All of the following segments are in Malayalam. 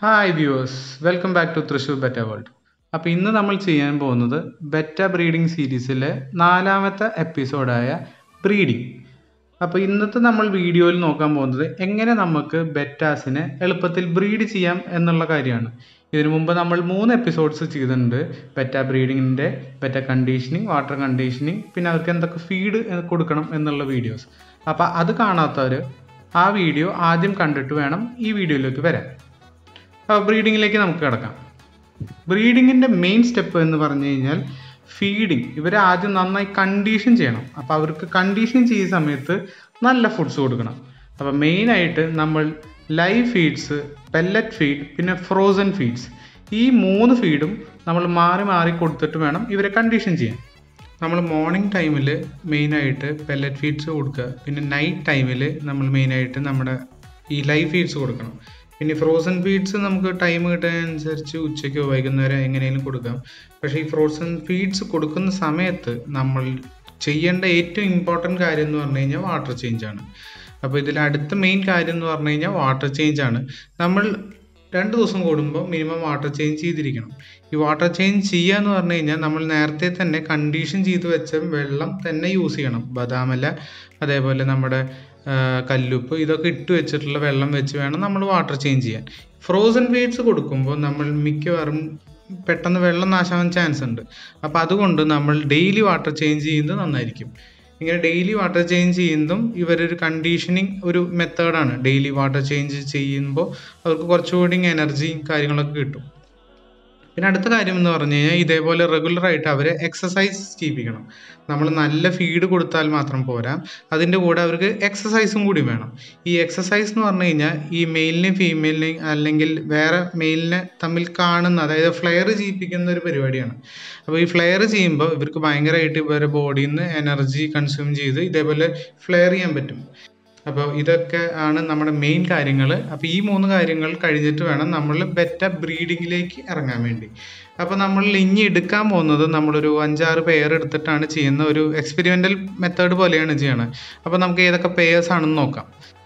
hi viewers welcome back to Thrissur betta world അപ്പോൾ ഇന്ന് നമ്മൾ ചെയ്യാൻ പോകുന്നത് ബെറ്റ ബ്രീഡിംഗ് സീരീസിലെ നാലാമത്തെ എപ്പിസോഡായ ബ്രീഡിംഗ് അപ്പോൾ ഇന്നത്തെ നമ്മൾ വീഡിയോയിൽ നോക്കാൻ പോകുന്നത് എങ്ങനെ നമുക്ക് ബെറ്റാസിനെ എളുപ്പത്തിൽ ബ്രീഡ് ചെയ്യാം എന്നുള്ള കാര്യമാണ് ഇതിനു മുമ്പ് നമ്മൾ മൂന്ന് എപ്പിസോഡ്സ് ചെയ്തിട്ടുണ്ട് ബെറ്റ ബ്രീഡിങ്ങിൻ്റെ ബെറ്റ കണ്ടീഷനിങ് വാട്ടർ കണ്ടീഷനിങ് പിന്നെ അവർക്ക് എന്തൊക്കെ ഫീഡ് കൊടുക്കണം എന്നുള്ള വീഡിയോസ് അപ്പോൾ അത് കാണാത്തവർ ആ വീഡിയോ ആദ്യം കണ്ടിട്ട് വേണം ഈ വീഡിയോയിലേക്ക് വരാൻ ബ്രീഡിങ്ങിലേക്ക് നമുക്ക് കിടക്കാം ബ്രീഡിങ്ങിൻ്റെ മെയിൻ സ്റ്റെപ്പ് എന്ന് പറഞ്ഞു കഴിഞ്ഞാൽ ഫീഡിങ് ഇവരെ ആദ്യം നന്നായി കണ്ടീഷൻ ചെയ്യണം അപ്പോൾ അവർക്ക് കണ്ടീഷൻ ചെയ്യുന്ന സമയത്ത് നല്ല ഫുഡ്സ് കൊടുക്കണം അപ്പോൾ മെയിനായിട്ട് നമ്മൾ ലൈവ് ഫീഡ്സ് പെല്ലറ്റ് ഫീഡ് പിന്നെ ഫ്രോസൺ ഫീഡ്സ് ഈ മൂന്ന് ഫീഡും നമ്മൾ മാറി മാറി കൊടുത്തിട്ട് വേണം ഇവരെ കണ്ടീഷൻ ചെയ്യാൻ നമ്മൾ മോർണിംഗ് ടൈമിൽ മെയിനായിട്ട് പെല്ലറ്റ് ഫീഡ്സ് കൊടുക്കുക പിന്നെ നൈറ്റ് ടൈമിൽ നമ്മൾ മെയിനായിട്ട് നമ്മുടെ ഈ ലൈവ് ഫീഡ്സ് കൊടുക്കണം പിന്നെ ഫ്രോസൺ ഫീഡ്സ് നമുക്ക് ടൈം കിട്ടുന്നതനുസരിച്ച് ഉച്ചയ്ക്കോ വൈകുന്നേരം എങ്ങനെയും കൊടുക്കാം പക്ഷേ ഈ ഫ്രോസൺ ഫീഡ്സ് കൊടുക്കുന്ന സമയത്ത് നമ്മൾ ചെയ്യേണ്ട ഏറ്റവും ഇമ്പോർട്ടൻറ്റ് കാര്യം എന്ന് പറഞ്ഞു കഴിഞ്ഞാൽ വാട്ടർ ചേഞ്ച് ആണ് അപ്പോൾ ഇതിൽ അടുത്ത മെയിൻ കാര്യം എന്ന് പറഞ്ഞു കഴിഞ്ഞാൽ വാട്ടർ ചേഞ്ച് ആണ് നമ്മൾ രണ്ട് ദിവസം കൂടുമ്പോൾ മിനിമം വാട്ടർ ചേഞ്ച് ചെയ്തിരിക്കണം ഈ വാട്ടർ ചേഞ്ച് ചെയ്യുക എന്ന് പറഞ്ഞു കഴിഞ്ഞാൽ നമ്മൾ നേരത്തെ തന്നെ കണ്ടീഷൻ ചെയ്ത് വെച്ച വെള്ളം തന്നെ യൂസ് ചെയ്യണം ബദാമല അതേപോലെ നമ്മുടെ കല്ലുപ്പ് ഇതൊക്കെ ഇട്ട് വെച്ചിട്ടുള്ള വെള്ളം വെച്ച് വേണം നമ്മൾ വാട്ടർ ചേഞ്ച് ചെയ്യാൻ ഫ്രോസൺ ഫീഡ്സ് കൊടുക്കുമ്പോൾ നമ്മൾ മിക്കവാറും പെട്ടെന്ന് വെള്ളം നാശാവാൻ ചാൻസ് ഉണ്ട് അപ്പോൾ അതുകൊണ്ട് നമ്മൾ ഡെയിലി വാട്ടർ ചേഞ്ച് ചെയ്യുന്നത് നന്നായിരിക്കും ഇങ്ങനെ ഡെയിലി വാട്ടർ ചേഞ്ച് ചെയ്യുന്നതും ഇവരൊരു കണ്ടീഷനിങ് ഒരു മെത്തേഡാണ് ഡെയിലി വാട്ടർ ചേഞ്ച് ചെയ്യുമ്പോൾ അവർക്ക് കുറച്ചുകൂടി എനർജിയും കാര്യങ്ങളൊക്കെ കിട്ടും പിന്നെ അടുത്ത കാര്യം എന്ന് പറഞ്ഞു കഴിഞ്ഞാൽ ഇതേപോലെ റെഗുലറായിട്ട് അവരെ എക്സസൈസ് ചെയ്യിപ്പിക്കണം നമ്മൾ നല്ല ഫീഡ് കൊടുത്താൽ മാത്രം പോരാ അതിൻ്റെ കൂടെ അവർക്ക് എക്സസൈസും കൂടി വേണം ഈ എക്സസൈസ് എന്ന് പറഞ്ഞു കഴിഞ്ഞാൽ ഈ മെയിലിനെയും ഫീമെയിലിനെയും അല്ലെങ്കിൽ വേറെ മെയിലിനെ തമ്മിൽ കാണുന്ന അതായത് ഫ്ലെയർ ചെയ്യിപ്പിക്കുന്ന ഒരു പരിപാടിയാണ് അപ്പോൾ ഈ ഫ്ലെയർ ചെയ്യുമ്പോൾ ഇവർക്ക് ഭയങ്കരമായിട്ട് ഇവരുടെ ബോഡിയിൽ നിന്ന് എനർജി കൺസ്യൂം ചെയ്ത് ഇതേപോലെ ഫ്ലെയർ ചെയ്യാൻ പറ്റും അപ്പോൾ ഇതൊക്കെ ആണ് നമ്മുടെ മെയിൻ കാര്യങ്ങൾ അപ്പോൾ ഈ മൂന്ന് കാര്യങ്ങൾ കഴിഞ്ഞിട്ട് വേണം നമ്മൾ ബെറ്റ ബ്രീഡിങ്ങിലേക്ക് ഇറങ്ങാൻ വേണ്ടി അപ്പോൾ നമ്മൾ ഇനി എടുക്കാൻ പോകുന്നത് നമ്മളൊരു അഞ്ചാറ് പെയർ എടുത്തിട്ടാണ് ചെയ്യുന്ന ഒരു എക്സ്പെരിമെൻ്റൽ മെത്തേഡ് പോലെയാണ് ചെയ്യണത് അപ്പോൾ നമുക്ക് ഏതൊക്കെ പെയേഴ്സ് ആണെന്ന് നോക്കാം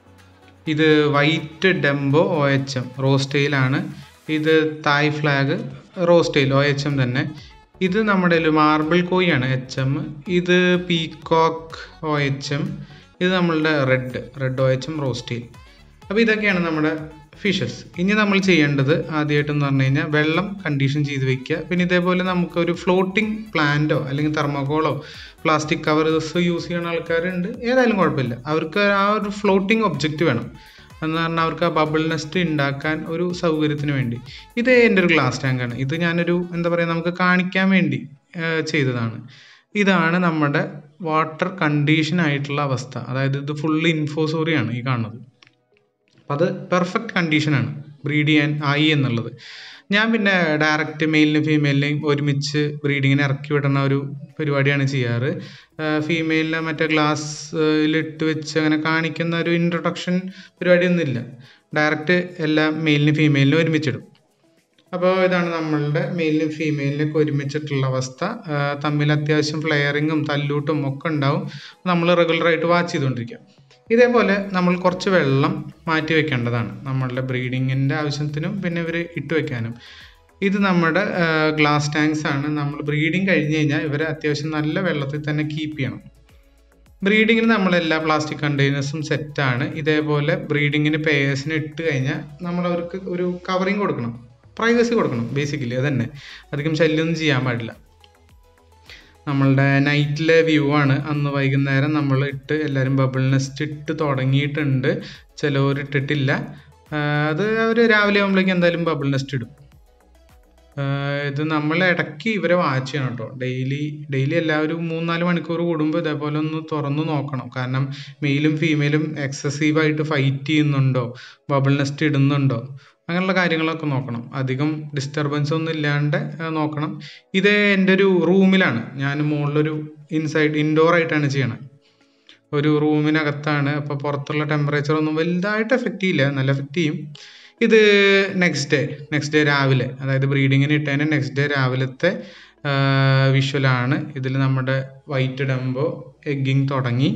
ഇത് white dumbo O H M റോസ്റ്റെയിലാണ് ഇത് Thai flag rosetail O H M തന്നെ ഇത് നമ്മുടെ മാർബിൾ കോയാണ് എച്ച് എം ഇത് പീകോക്ക് ഒ എച്ച് എം ഇത് നമ്മളുടെ red red O H M rosetail അപ്പോൾ ഇതൊക്കെയാണ് നമ്മുടെ ഫിഷസ് ഇനി നമ്മൾ ചെയ്യേണ്ടത് ആദ്യമായിട്ടെന്ന് പറഞ്ഞു കഴിഞ്ഞാൽ വെള്ളം കണ്ടീഷൻ ചെയ്ത് വെക്കുക പിന്നെ ഇതേപോലെ നമുക്ക് ഒരു ഫ്ലോട്ടിംഗ് പ്ലാന്റോ അല്ലെങ്കിൽ തെർമോകോളോ പ്ലാസ്റ്റിക് കവേഴ്സ് യൂസ് ചെയ്യുന്ന ആൾക്കാരുണ്ട് ഏതായാലും കുഴപ്പമില്ല അവർക്ക് ആ ഒരു ഫ്ലോട്ടിംഗ് ഒബ്ജക്റ്റ് വേണം എന്ന് പറഞ്ഞാൽ അവർക്ക് ആ ബബിൾ നെസ്റ്റ് ഉണ്ടാക്കാൻ ഒരു സൗകര്യത്തിന് വേണ്ടി ഇത് എൻ്റെ ഒരു ഗ്ലാസ് ടാങ്കാണ് ഇത് ഞാനൊരു എന്താ പറയുക നമുക്ക് കാണിക്കാൻ വേണ്ടി ചെയ്തതാണ് ഇതാണ് നമ്മുടെ വാട്ടർ കണ്ടീഷൻ ആയിട്ടുള്ള അവസ്ഥ അതായത് ഇത് ഫുള്ള് ഇൻഫോസോറിയാണ് ഈ കാണുന്നത് അപ്പം അത് പെർഫെക്റ്റ് കണ്ടീഷനാണ് ബ്രീഡ് ചെയ്യാൻ ആയി എന്നുള്ളത് ഞാൻ പിന്നെ ഡയറക്റ്റ് മെയിലിനും ഫീമെയിലിനെയും ഒരുമിച്ച് ബ്രീഡിങ്ങിന് ഇറക്കി വിടുന്ന ഒരു പരിപാടിയാണ് ചെയ്യാറ് ഫീമെയിലിനെ മറ്റേ ഗ്ലാസ്സിലിട്ട് വെച്ച് അങ്ങനെ കാണിക്കുന്ന ഒരു ഇൻട്രൊഡക്ഷൻ പരിപാടിയൊന്നുമില്ല ഡയറക്റ്റ് എല്ലാ മെയിലിനും ഫീമെയിലിനും ഒരുമിച്ചിടും അപ്പോൾ ഇതാണ് നമ്മളുടെ മെയിലിനും ഫീമെയിലിനൊക്കെ ഒരുമിച്ചിട്ടുള്ള അവസ്ഥ തമ്മിൽ അത്യാവശ്യം ഫ്ലെയറിങ്ങും തല്ലൂട്ടും ഒക്കെ ഉണ്ടാവും നമ്മൾ റെഗുലറായിട്ട് വാച്ച് ചെയ്തുകൊണ്ടിരിക്കുക ഇതേപോലെ നമ്മൾ കുറച്ച് വെള്ളം മാറ്റി വെക്കേണ്ടതാണ് നമ്മളുടെ ബ്രീഡിങ്ങിൻ്റെ ആവശ്യത്തിനും പിന്നെ ഇവർ ഇട്ട് വെക്കാനും ഇത് നമ്മുടെ ഗ്ലാസ് ടാങ്ക്സ് ആണ് നമ്മൾ ബ്രീഡിങ് കഴിഞ്ഞ് കഴിഞ്ഞാൽ ഇവരെ അത്യാവശ്യം നല്ല വെള്ളത്തിൽ തന്നെ കീപ്പ് ചെയ്യണം ബ്രീഡിങ്ങിന് നമ്മൾ എല്ലാ പ്ലാസ്റ്റിക് കണ്ടെയ്നേഴ്സും സെറ്റാണ് ഇതേപോലെ ബ്രീഡിങ്ങിന് പേയേഴ്സിന് ഇട്ട് കഴിഞ്ഞാൽ നമ്മൾ അവർക്ക് ഒരു കവറിങ് കൊടുക്കണം പ്രൈവസി കൊടുക്കണം ബേസിക്കലി അതന്നെ അധികം ശല്യമൊന്നും ചെയ്യാൻ പാടില്ല നമ്മളുടെ നൈറ്റിലെ വ്യൂ ആണ് അന്ന് വൈകുന്നേരം നമ്മൾ ഇട്ട് എല്ലാവരും ബബിൾ നെസ്റ്റ് ഇട്ട് തുടങ്ങിയിട്ടുണ്ട് ചിലവർ ഇട്ടിട്ടില്ല അത് അവർ രാവിലെ ആകുമ്പോഴേക്കും എന്തായാലും ബബിൾ നെസ്റ്റ് ഇടും ഇത് നമ്മൾ ഇടയ്ക്ക് ഇവരെ വാച്ച് ചെയ്യണം കേട്ടോ ഡെയിലി ഡെയിലി എല്ലാവരും മൂന്നാല് മണിക്കൂർ കൂടുമ്പോൾ ഇതേപോലെ ഒന്ന് തുറന്ന് നോക്കണം കാരണം മെയിലും ഫീമെയിലും എക്സസീവായിട്ട് ഫൈറ്റ് ചെയ്യുന്നുണ്ടോ ബബിൾ നെസ്റ്റ് ഇടുന്നുണ്ടോ അങ്ങനെയുള്ള കാര്യങ്ങളൊക്കെ നോക്കണം അധികം ഡിസ്റ്റർബൻസ് ഒന്നും ഇല്ലാണ്ട് നോക്കണം ഇത് എൻ്റെ ഒരു റൂമിലാണ് ഞാൻ മുകളിലൊരു ഇൻസൈഡ് ഇൻഡോർ ആയിട്ടാണ് ചെയ്യണത് ഒരു റൂമിനകത്താണ് അപ്പോൾ പുറത്തുള്ള ടെമ്പറേച്ചർ ഒന്നും വലുതായിട്ട് എഫക്റ്റ് ചെയ്യില്ല നല്ല എഫക്റ്റ് ചെയ്യും ഇത് നെക്സ്റ്റ് ഡേ നെക്സ്റ്റ് ഡേ രാവിലെ അതായത് ബ്രീഡിങ്ങിന് ഇട്ടതിന് നെക്സ്റ്റ് ഡേ രാവിലത്തെ വിഷ്വലാണ് ഇതിൽ നമ്മുടെ വൈറ്റ് ഡംബോ എഗ്ഗിങ് തുടങ്ങി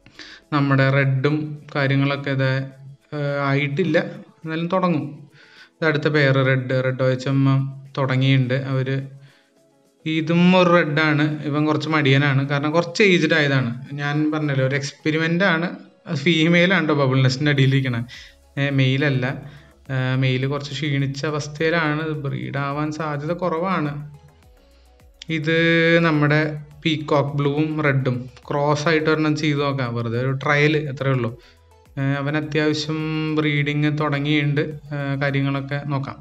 നമ്മുടെ റെഡും കാര്യങ്ങളൊക്കെ ഇത് ആയിട്ടില്ല എന്നാലും തുടങ്ങും ഇത് അടുത്ത പേര് റെഡ് റെഡ് ഒച്ചമ്മ തുടങ്ങിയിട്ടുണ്ട് അവർ ഇതും ഒരു റെഡാണ് ഇവൻ കുറച്ച് മടിയനാണ് കാരണം കുറച്ച് ഏജ്ഡ് ആയതാണ് ഞാൻ പറഞ്ഞല്ലോ ഒരു എക്സ്പെരിമെൻ്റ് ആണ് ഫീമെയിലാണ് കേട്ടോ ബബിൾ നെസ്റ്റിൻ്റെ അടിയിലിരിക്കണത് മെയിലല്ല മെയിൽ കുറച്ച് ക്ഷീണിച്ച അവസ്ഥയിലാണ് ബ്രീഡ് ആവാൻ സാധ്യത കുറവാണ് ഇത് നമ്മുടെ പീകോക്ക് ബ്ലൂവും റെഡും ക്രോസ് ആയിട്ട് ഒരെണ്ണം ചെയ്ത് നോക്കാം വെറുതെ ഒരു ട്രയൽ അത്രേ ഉള്ളൂ ഏഹ് അവൻ അത്യാവശ്യം ബ്രീഡിങ് തുടങ്ങിയിട്ടുണ്ട് ഏഹ് കാര്യങ്ങളൊക്കെ നോക്കാം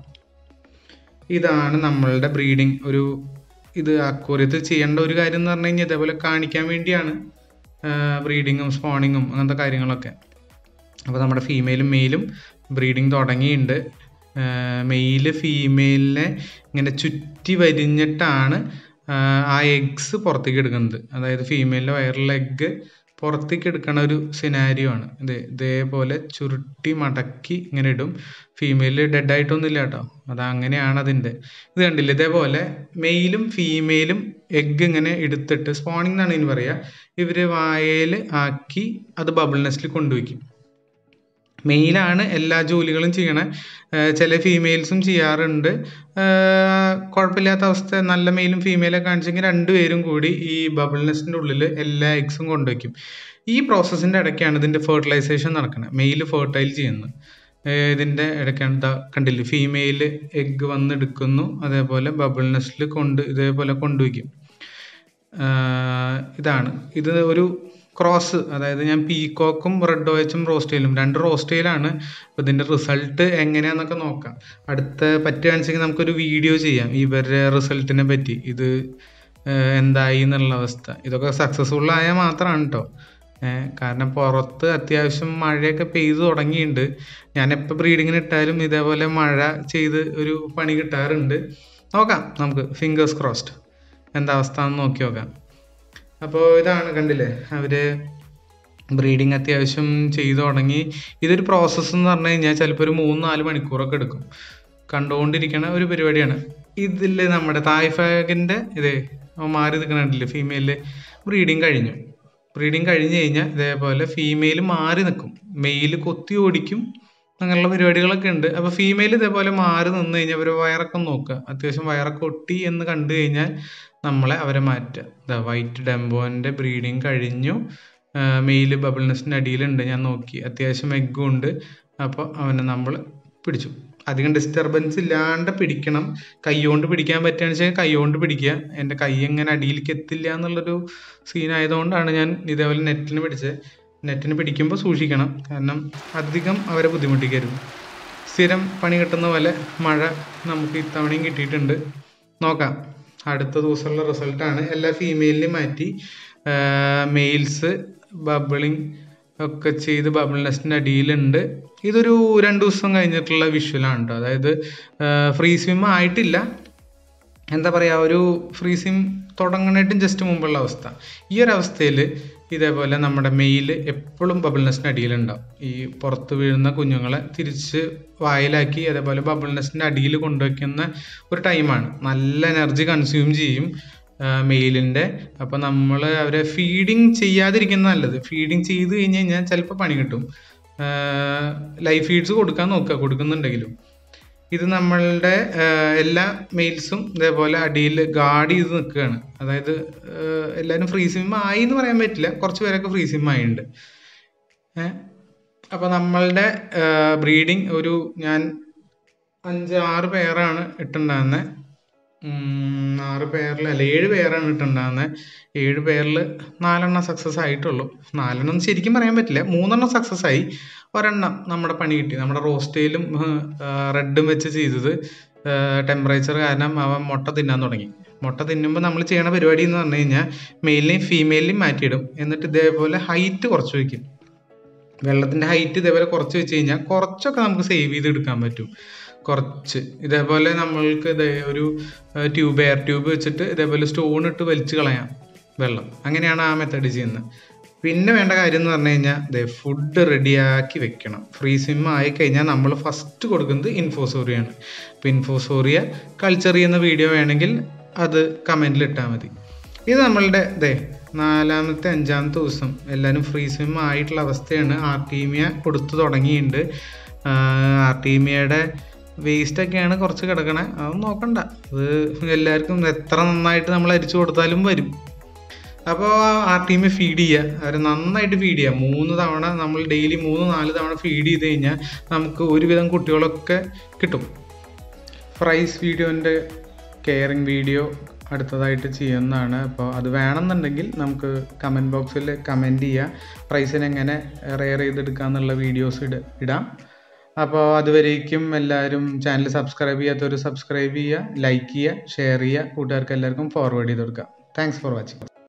ഇതാണ് നമ്മളുടെ ബ്രീഡിങ് ഒരു ഇത് അക്വറിയത്തിൽ ചെയ്യേണ്ട ഒരു കാര്യം എന്ന് പറഞ്ഞു കഴിഞ്ഞാൽ ഇതേപോലെ കാണിക്കാൻ വേണ്ടിയാണ് ബ്രീഡിങ്ങും സ്പോണിങ്ങും അങ്ങനത്തെ കാര്യങ്ങളൊക്കെ അപ്പോൾ നമ്മുടെ ഫീമെയിലും മെയിലും ബ്രീഡിങ് തുടങ്ങിയിട്ടുണ്ട് മെയില് ഫീമെയിലിനെ ഇങ്ങനെ ചുറ്റി വരിഞ്ഞിട്ടാണ് ആഹ് ആ എഗ്സ് പുറത്തേക്ക് എടുക്കുന്നത് അതായത് ഫീമെയിലിൻ്റെ വയറിലെ എഗ്ഗ് പുറത്തേക്ക് എടുക്കണ ഒരു സിനാരിയോ ആണ് ഇത് ഇതേപോലെ ചുരുട്ടി മടക്കി ഇങ്ങനെ ഇടും ഫീമെയിൽ ഡെഡ് ആയിട്ടൊന്നും ഇല്ല കേട്ടോ അത് അങ്ങനെയാണ് അതിൻ്റെ ഇത് കണ്ടില്ല ഇതേപോലെ മെയിലും ഫീമെയിലും എഗ്ഗ് ഇങ്ങനെ എടുത്തിട്ട് സ്പോണിംഗ് എന്നാണ് ഇനി പറയുക ഇവർ വായയിൽ ആക്കി അത് ബബിൾ നെസ്റ്റിൽ കൊണ്ടുവയ്ക്കും മെയിലാണ് എല്ലാ ജോലികളും ചെയ്യണേ ഏഹ് ചില ഫീമെയിൽസും ചെയ്യാറുണ്ട് ഏഹ് കുഴപ്പമില്ലാത്ത അവസ്ഥ നല്ല മെയിലും ഫീമെയിലൊക്കെ കാണിച്ചെങ്കിൽ രണ്ടുപേരും കൂടി ഈ ബബിൾ നെസ്റ്റിൻ്റെ ഉള്ളിൽ എല്ലാ എഗ്സും കൊണ്ടുവയ്ക്കും ഈ പ്രോസസ്സിൻ്റെ ഇടയ്ക്കാണ് ഇതിൻ്റെ ഫെർട്ടിലൈസേഷൻ നടക്കുന്നത് മെയിൽ ഫെർട്ടൈൽ ചെയ്യുന്നത് ഏഹ് ഇതിൻ്റെ ഇടയ്ക്കാണ് ഇതാ കണ്ടില്ലേ ഫീമെയിൽ എഗ്ഗ് വന്നെടുക്കുന്നു അതേപോലെ ബബിൾ നെസ്റ്റിൽ കൊണ്ട് ഇതേപോലെ കൊണ്ടുവയ്ക്കും ആഹ് ഇതാണ് ഇത് ഒരു ക്രോസ് അതായത് ഞാൻ പീകോക്കും റെഡ് ഓയച്ചും റോസ്റ്റയിലും രണ്ട് റോസ്റ്റയിലാണ് അപ്പോൾ ഇതിൻ്റെ റിസൾട്ട് എങ്ങനെയാണെന്നൊക്കെ നോക്കാം അടുത്ത പറ്റുകയാണെന്നുവെച്ചെങ്കിൽ നമുക്കൊരു വീഡിയോ ചെയ്യാം ഇവരുടെ റിസൾട്ടിനെ പറ്റി ഇത് ഏഹ് എന്തായി എന്നുള്ള അവസ്ഥ ഇതൊക്കെ സക്സസ്ഫുൾ ആയാൽ മാത്രമാണ് കേട്ടോ ഏഹ് കാരണം പുറത്ത് അത്യാവശ്യം മഴയൊക്കെ പെയ്തു തുടങ്ങിയിട്ടുണ്ട് ഞാൻ എപ്പോൾ ബ്രീഡിങ്ങിന് ഇട്ടാലും ഇതേപോലെ മഴ ചെയ്ത് ഒരു പണി കിട്ടാറുണ്ട് നോക്കാം നമുക്ക് ഫിംഗേഴ്സ് ക്രോസ്ഡ് എന്താ അവസ്ഥ എന്ന് നോക്കി നോക്കാം അപ്പോൾ ഇതാണ് കണ്ടില്ലേ അവർ ബ്രീഡിങ് അത്യാവശ്യം ചെയ്തു തുടങ്ങി ഇതൊരു പ്രോസസ്സ് എന്ന് പറഞ്ഞു കഴിഞ്ഞാൽ ചിലപ്പോൾ ഒരു മൂന്ന് നാല് മണിക്കൂറൊക്കെ എടുക്കും കണ്ടുകൊണ്ടിരിക്കണ ഒരു പരിപാടിയാണ് ഇതിൽ നമ്മുടെ തായ്ഫാഗിൻ്റെ ഇത് മാറി നിൽക്കണില്ലേ ഫീമെയില് ബ്രീഡിങ് കഴിഞ്ഞു ബ്രീഡിങ് കഴിഞ്ഞ് കഴിഞ്ഞാൽ ഇതേപോലെ ഫീമെയിൽ മാറി നിൽക്കും മെയിൽ കൊത്തി ഓടിക്കും അങ്ങനെയുള്ള പരിപാടികളൊക്കെ ഉണ്ട് അപ്പോൾ ഫീമെയിൽ ഇതേപോലെ മാറി നിന്ന് കഴിഞ്ഞാൽ അവർ വയറൊക്കെ നോക്കുക അത്യാവശ്യം വയറൊക്കെ ഒട്ടി എന്ന് കണ്ടു കഴിഞ്ഞാൽ നമ്മളെ അവരെ മാറ്റുക ഇതാ വൈറ്റ് ഡെമ്പോൻ്റെ ബ്രീഡിങ് കഴിഞ്ഞു മെയിൽ ബബിൾ നെസ്റ്റിൻ്റെ അടിയിലുണ്ട് ഞാൻ നോക്കി അത്യാവശ്യം എഗ്ഗും ഉണ്ട് അപ്പോൾ അവനെ നമ്മൾ പിടിച്ചു അധികം ഡിസ്റ്റർബൻസ് ഇല്ലാണ്ട് പിടിക്കണം കൈ കൊണ്ട് പിടിക്കാൻ പറ്റുകയാണെന്ന് വെച്ചാൽ കൈ കൊണ്ട് പിടിക്കുക എൻ്റെ കൈ എങ്ങനെ അടിയിലേക്ക് എത്തില്ല എന്നുള്ളൊരു സീൻ ആയതുകൊണ്ടാണ് ഞാൻ ഇതേപോലെ നെറ്റിന് പിടിച്ചത് നെറ്റിന് പിടിക്കുമ്പോൾ സൂക്ഷിക്കണം കാരണം അധികം അവരെ ബുദ്ധിമുട്ടിക്കരുത് സ്ഥിരം പണി കിട്ടുന്ന പോലെ മഴ നമുക്ക് ഇത്തവണയും കിട്ടിയിട്ടുണ്ട് നോക്കാം അടുത്ത ദിവസമുള്ള റിസൾട്ടാണ് എല്ലാ ഫീമെയിലിനെയും മാറ്റി മെയിൽസ് ബബിളിങ് ഒക്കെ ചെയ്ത് ബബിൾ നെസ്റ്റിൻ്റെ അടിയിലുണ്ട് ഇതൊരു രണ്ട് ദിവസം കഴിഞ്ഞിട്ടുള്ള വിഷ്വലാണ് കേട്ടോ അതായത് ഫ്രീ സ്വിം ആയിട്ടില്ല എന്താ പറയുക ഒരു ഫ്രീ സ്വിം തുടങ്ങണേട്ടും ജസ്റ്റ് മുമ്പുള്ള അവസ്ഥ ഈ ഒരു അവസ്ഥയിൽ ഇതേപോലെ നമ്മുടെ മെയിൽ എപ്പോഴും ബബിൾ നെസ്റ്റിൻ്റെ അടിയിലുണ്ടാവും ഈ പുറത്ത് വീഴുന്ന കുഞ്ഞുങ്ങളെ തിരിച്ച് വായിലാക്കി അതേപോലെ ബബിൾ നെസ്റ്റിൻ്റെ അടിയിൽ കൊണ്ടുവയ്ക്കുന്ന ഒരു ടൈമാണ് നല്ല എനർജി കൺസ്യൂം ചെയ്യും മെയിലിൻ്റെ അപ്പോൾ നമ്മൾ അവരെ ഫീഡിങ് ചെയ്യാതിരിക്കുന്ന നല്ലത് ഫീഡിങ് ചെയ്ത് കഴിഞ്ഞ് കഴിഞ്ഞാൽ ചിലപ്പോൾ പണി കിട്ടും ലൈഫ് ഫീഡ്സ് കൊടുക്കാൻ നോക്കുക കൊടുക്കുന്നുണ്ടെങ്കിലും ഇത് നമ്മളുടെ എല്ലാ മെയിൽസും ഇതേപോലെ അടിയിൽ ഗാർഡ് ചെയ്ത് നിൽക്കുകയാണ് അതായത് എല്ലാവരും ഫ്രീ സിം ആയി എന്ന് പറയാൻ പറ്റില്ല കുറച്ച് പേരൊക്കെ ഫ്രീ സിം ആയിട്ടുണ്ട് അപ്പോൾ നമ്മളുടെ ബ്രീഡിങ് ഒരു ഞാൻ അഞ്ച് ആറ് പേരാണ് ഇട്ടുണ്ടാകുന്നത് ആറ് പേരിൽ അല്ല ഏഴ് പേരാണ് ഇട്ടുണ്ടാകുന്നത് ഏഴ് പേരിൽ നാലെണ്ണം സക്സസ് ആയിട്ടുള്ളൂ നാലെണ്ണം ശരിക്കും പറയാൻ പറ്റില്ല മൂന്നെണ്ണം സക്സസ് ആയി ഒരെണ്ണം നമ്മുടെ പണി കിട്ടി നമ്മുടെ റോസ്റ്റയിലും റെഡും വെച്ച് ചെയ്തത് ടെമ്പറേച്ചർ കാരണം അവൻ മുട്ട തിന്നാൻ തുടങ്ങി മുട്ട തിന്നുമ്പോൾ നമ്മൾ ചെയ്യണ പരിപാടി എന്ന് പറഞ്ഞു കഴിഞ്ഞാൽ മെയിലിനെയും ഫീമെയിലിനെയും മാറ്റിയിടും എന്നിട്ട് ഇതേപോലെ ഹൈറ്റ് കുറച്ച് വയ്ക്കും വെള്ളത്തിൻ്റെ ഹൈറ്റ് ഇതേപോലെ കുറച്ച് വെച്ച് കഴിഞ്ഞാൽ കുറച്ചൊക്കെ നമുക്ക് സേവ് ചെയ്ത് എടുക്കാൻ പറ്റും കുറച്ച് ഇതേപോലെ നമ്മൾക്ക് ഇതേ ഒരു ട്യൂബ് എയർ ട്യൂബ് വെച്ചിട്ട് ഇതേപോലെ സ്റ്റോൺ ഇട്ട് വലിച്ചു കളയാം വെള്ളം അങ്ങനെയാണ് ആ മെത്തേഡ് ചെയ്യുന്നത് പിന്നെ വേണ്ട കാര്യം എന്ന് പറഞ്ഞു കഴിഞ്ഞാൽ ഇതേ ഫുഡ് റെഡിയാക്കി വെക്കണം ഫ്രീ സിം ആയി കഴിഞ്ഞാൽ നമ്മൾ ഫസ്റ്റ് കൊടുക്കുന്നത് ഇൻഫോസോറിയാണ് അപ്പോൾ ഇൻഫോസോറിയ കൾച്ചർ ചെയ്യുന്ന വീഡിയോ വേണമെങ്കിൽ അത് കമൻറ്റിൽ ഇട്ടാൽ മതി ഇത് നമ്മളുടെ ഇതേ നാലാമത്തെ അഞ്ചാമത്തെ ദിവസം എല്ലാവരും ഫ്രീ സിം ആയിട്ടുള്ള അവസ്ഥയാണ് ആർട്ടീമിയ കൊടുത്തു തുടങ്ങിയിട്ടുണ്ട് ആർട്ടീമിയയുടെ വേസ്റ്റൊക്കെയാണ് കുറച്ച് കിടക്കണേ അതൊന്നും നോക്കണ്ട അത് എല്ലാവർക്കും എത്ര നന്നായിട്ട് നമ്മൾ അരിച്ചു കൊടുത്താലും വരും അപ്പോൾ ആ ടീമിൽ ഫീഡ് ചെയ്യുക അവർ നന്നായിട്ട് ഫീഡ് ചെയ്യുക മൂന്ന് തവണ നമ്മൾ ഡെയിലി മൂന്ന് നാല് തവണ ഫീഡ് ചെയ്ത് കഴിഞ്ഞാൽ നമുക്ക് ഒരുവിധം കുട്ടികളൊക്കെ കിട്ടും ഫ്രൈസ് വീഡിയോൻ്റെ കെയറിങ് വീഡിയോ അടുത്തതായിട്ട് ചെയ്യുന്നതാണ് അപ്പോൾ അത് വേണമെന്നുണ്ടെങ്കിൽ നമുക്ക് കമൻറ്റ് ബോക്സിൽ കമൻറ്റ് ചെയ്യുക പ്രൈസിന് എങ്ങനെ റെയർ ചെയ്തെടുക്കുക എന്നുള്ള വീഡിയോസ് ഇട ഇടാം അപ്പോൾ അതുവരേക്കും എല്ലാവരും ചാനൽ സബ്സ്ക്രൈബ് ചെയ്യാത്തവർ സബ്സ്ക്രൈബ് ചെയ്യുക ലൈക്ക് ചെയ്യുക ഷെയർ ചെയ്യുക കൂട്ടുകാർക്ക് എല്ലാവർക്കും ഫോർവേഡ് ചെയ്ത് കൊടുക്കുക താങ്ക്സ് ഫോർ വാച്ചിങ്